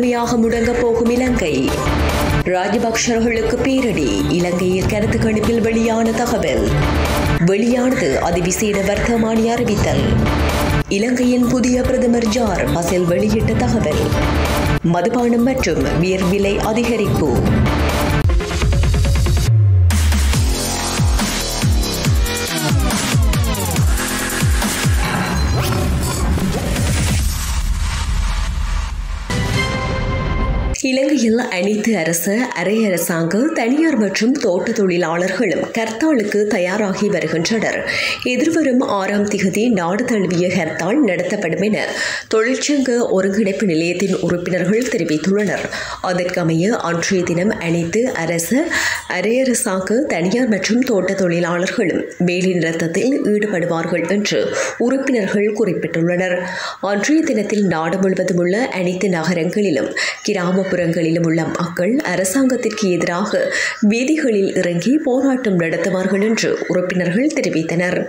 முழுமையாக முடங்கப் போகும் இலங்கை ராஜபக்சர்களுக்கு பேரடி இலங்கையில் கருத்து கணிப்பில் வெளியான தகவல் வெளியானது அதிவிசேட வர்த்தமானி அறிவித்தல் இலங்கையின் புதிய பிரதமர் ஜார் பசில் வெளியிட்ட தகவல் மதுபானம் மற்றும் பீர் விலை அதிகரிப்பு இலங்கையில் அனைத்து அரசு அரை அரசாங்க தனியார் மற்றும் தோட்ட தொழிலாளர்களும் கர்த்தாலுக்கு தயாராகி வருகின்றனர் எதிர்வரும் ஆறாம் திகதி நாடு தழுவிய ஹர்த்தால் நடத்தப்படும் என தொழிற்சங்க ஒருங்கிணைப்பு நிலையத்தின் உறுப்பினர்கள் தெரிவித்துள்ளனர் அதற்கமைய அன்றைய தினம் அனைத்து அரசு அரை அரசாங்க தனியார் மற்றும் தோட்ட தொழிலாளர்களும் வேலை நிறுத்தத்தில் ஈடுபடுவார்கள் என்று உறுப்பினர்கள் குறிப்பிட்டுள்ளனர் அன்றைய தினத்தில் நாடு முழுவதும் உள்ள அனைத்து நகரங்களிலும் கிராம கிராமப்புறங்களிலும் உள்ள மக்கள் அரசாங்கத்திற்கு எதிராக வீதிகளில் இறங்கி போராட்டம் நடத்துவார்கள் என்று உறுப்பினர்கள் தெரிவித்தனர்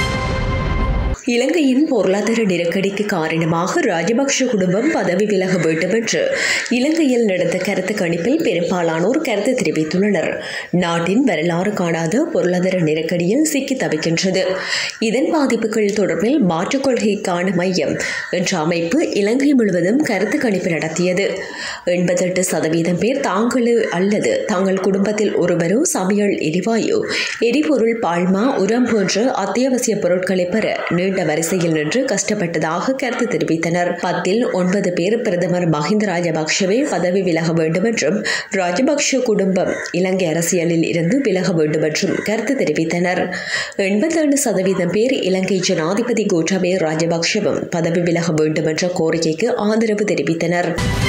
இலங்கையின் பொருளாதார நெருக்கடிக்கு காரணமாக ராஜபக்ஷ குடும்பம் பதவி விலக வேண்டும் என்று இலங்கையில் நடந்த கருத்து கணிப்பில் பெரும்பாலானோர் கருத்து தெரிவித்துள்ளனர் நாட்டின் வரலாறு காணாத பொருளாதார நெருக்கடியில் சிக்கி தவிக்கின்றது இதன் பாதிப்புகள் தொடர்பில் மாற்றுக் கொள்கைக்கான மையம் என்ற அமைப்பு இலங்கை முழுவதும் கருத்து கணிப்பு நடத்தியது எண்பத்தெட்டு சதவீதம் பேர் தாங்கள் அல்லது தங்கள் குடும்பத்தில் ஒருவரோ சமையல் எரிவாயு எரிபொருள் பால்மா உரம் போன்ற அத்தியாவசிய பொருட்களை பெற நீண்ட வரிசையில் நின்று கஷ்டப்பட்டதாக கருத்து தெரிவித்தனர் பத்தில் ஒன்பது பேர் பிரதமர் மஹிந்த ராஜபக்ஷவே பதவி விலக வேண்டும் என்றும் ராஜபக்ஷ குடும்பம் இலங்கை அரசியலில் இருந்து விலக வேண்டும் என்றும் கருத்து தெரிவித்தனர் எண்பத்தேழு சதவீதம் பேர் இலங்கை ஜனாதிபதி கோட்டாபய ராஜபக்ஷவும் பதவி விலக வேண்டும் என்ற கோரிக்கைக்கு ஆதரவு தெரிவித்தனர்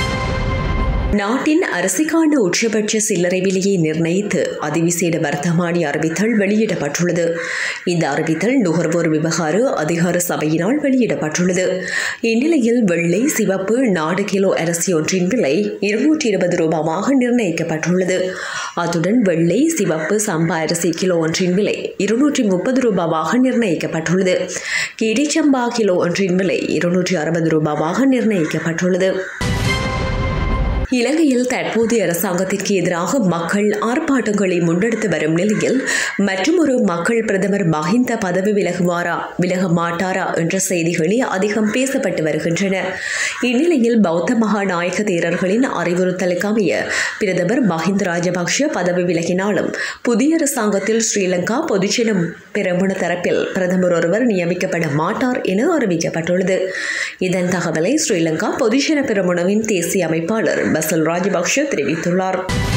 நாட்டின் அரிசிக்கான உச்சபட்ச சில்லறை விலையை நிர்ணயித்து அதிவிசேட வர்த்தமானி அறிவித்தல் வெளியிடப்பட்டுள்ளது இந்த அறிவித்தல் நுகர்வோர் விவகார அதிகார சபையினால் வெளியிடப்பட்டுள்ளது இந்நிலையில் வெள்ளை சிவப்பு நாடு கிலோ அரிசி ஒன்றின் விலை இருநூற்றி இருபது ரூபாவாக நிர்ணயிக்கப்பட்டுள்ளது அத்துடன் வெள்ளை சிவப்பு சம்பா அரிசி கிலோ ஒன்றின் விலை இருநூற்றி முப்பது ரூபாவாக நிர்ணயிக்கப்பட்டுள்ளது கிடிச்சம்பா கிலோ ஒன்றின் விலை இருநூற்றி அறுபது ரூபாவாக நிர்ணயிக்கப்பட்டுள்ளது இலங்கையில் தற்போதைய அரசாங்கத்திற்கு எதிராக மக்கள் ஆர்ப்பாட்டங்களை முன்னெடுத்து வரும் நிலையில் மற்றொரு மக்கள் பிரதமர் மஹிந்த பதவி விலகுவாரா விலக மாட்டாரா என்ற செய்திகளே அதிகம் பேசப்பட்டு வருகின்றன இந்நிலையில் பௌத்த மகாநாயக தேரர்களின் அறிவுறுத்தலுக்கு அமைய பிரதமர் மஹிந்த ராஜபக்ஷ பதவி விலகினாலும் புதிய அரசாங்கத்தில் ஸ்ரீலங்கா பொதுஜனம் பெரமுன தரப்பில் பிரதமர் ஒருவர் நியமிக்கப்பட மாட்டார் என அறிவிக்கப்பட்டுள்ளது இதன் தகவலை ஸ்ரீலங்கா பொதுஜன பெரமுனவின் தேசிய அமைப்பாளர் பசல் ராஜபக்ஷ தெரிவித்துள்ளார்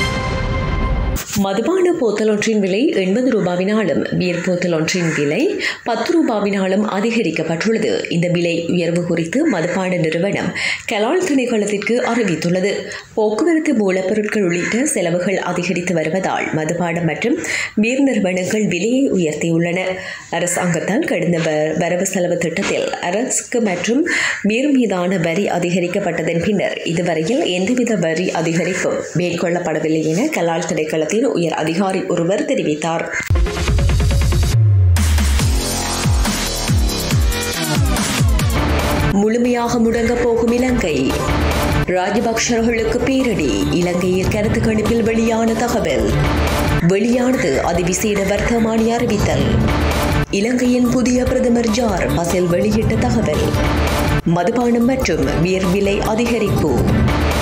மதுபான போத்தல் ஒன்றின் விலை எண்பது ரூபாவினாலும் பீர் போத்தல் ஒன்றின் விலை பத்து ரூபாவினாலும் அதிகரிக்கப்பட்டுள்ளது இந்த விலை உயர்வு குறித்து மதுபான நிறுவனம் கலால் திணைக்களத்திற்கு அறிவித்துள்ளது போக்குவரத்து மூலப்பொருட்கள் உள்ளிட்ட செலவுகள் அதிகரித்து வருவதால் மதுபானம் மற்றும் பீர் நிறுவனங்கள் விலையை உயர்த்தியுள்ளன அரசாங்கத்தால் கடந்த வரவு செலவு திட்டத்தில் அரசுக்கு மற்றும் பீர் மீதான வரி அதிகரிக்கப்பட்டதன் பின்னர் இதுவரையில் எந்தவித வரி அதிகரிப்பும் மேற்கொள்ளப்படவில்லை என கலால் திணைக்களத்தின் உயர் அதிகாரி ஒருவர் தெரிவித்தார் முழுமையாக முடங்கப் போகும் இலங்கை ராஜபக்சர்களுக்கு பேரடி இலங்கையில் கருத்து கணிப்பில் வெளியான தகவல் வெளியானது அதிவிசேட வர்த்தமானி அறிவித்தல் இலங்கையின் புதிய பிரதமர் ஜார் பசில் வெளியிட்ட தகவல் மதுபானம் மற்றும் பீர் விலை அதிகரிப்பு